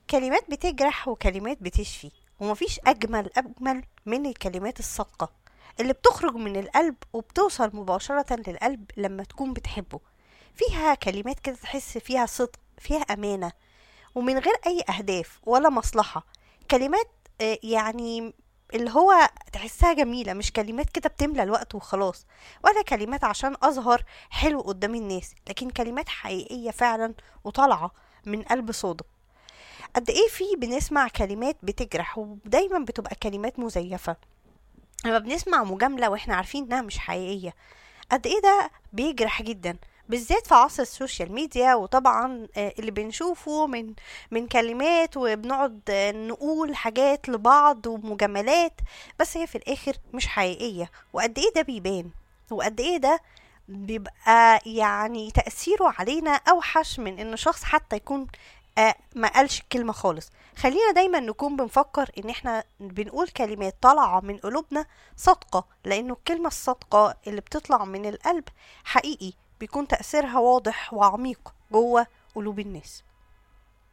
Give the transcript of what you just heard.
كلمات بتجرح وكلمات بتشفي ومفيش أجمل أجمل من الكلمات الصادقة اللي بتخرج من القلب وبتوصل مباشرة للقلب لما تكون بتحبه فيها كلمات كده تحس فيها صدق فيها أمانة ومن غير أي أهداف ولا مصلحة كلمات آه، يعني اللي هو تحسها جميلة مش كلمات كده بتملى الوقت وخلاص ولا كلمات عشان أظهر حلو قدام الناس لكن كلمات حقيقية فعلا وطالعة من قلب صادق قد ايه في بنسمع كلمات بتجرح ودايما بتبقى كلمات مزيفة لما بنسمع مجاملة واحنا عارفين انها مش حقيقية قد ايه ده بيجرح جدا بالذات في عصر السوشيال ميديا وطبعا آه، اللي بنشوفه من من كلمات وبنقعد آه، نقول حاجات لبعض ومجاملات بس هي في الاخر مش حقيقية وقد ايه ده بيبان وقد ايه ده بيبقى يعني تأثيره علينا أوحش من إن شخص حتى يكون آه ما قالش الكلمة خالص خلينا دايما نكون بنفكر إن احنا بنقول كلمات طالعة من قلوبنا صادقة لأنه الكلمة الصادقة اللي بتطلع من القلب حقيقي بيكون تأثيرها واضح وعميق جوه قلوب الناس